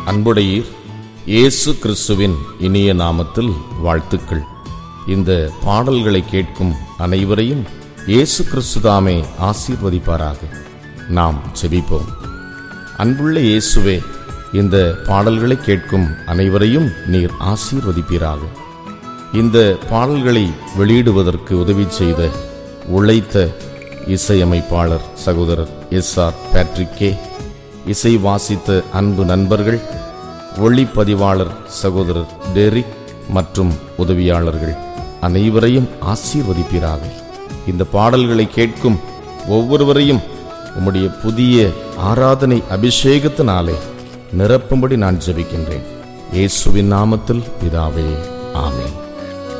அன்புடையீர் இயேசு கிறிஸ்துவின் இனிய நாமத்தில் வாழ்த்துக்கள் இந்த பாடல்களை கேட்கும் அனைவரையும் இயேசு கிறிஸ்துதாமே ஆசீர்வதிப்பாராக நாம் செபிப்போம் அன்புள்ள இயேசுவே இந்த பாடல்களை கேட்கும் அனைவரையும் நீர் ஆசீர்வதிப்பீராக இந்த பாடல்களை வெளியிடுவதற்கு உதவி செய்த உழைத்த இசையமைப்பாளர் சகோதரர் எஸ் ஆர் பேட்ரிக் கே இசை வாசித்த அன்பு நண்பர்கள் ஒளிப்பதிவாளர் சகோதரர் டெரிக் மற்றும் உதவியாளர்கள் அனைவரையும் ஆசீர்வதிப்பீராக இந்த பாடல்களை கேட்கும் ஒவ்வொருவரையும் உம்முடைய புதிய ஆராதனை அபிஷேகத்தினாலே நிரப்பும்படி நான் ஜெபிக்கின்றேன் இயேசுவின் நாமத்தில் பிதாவே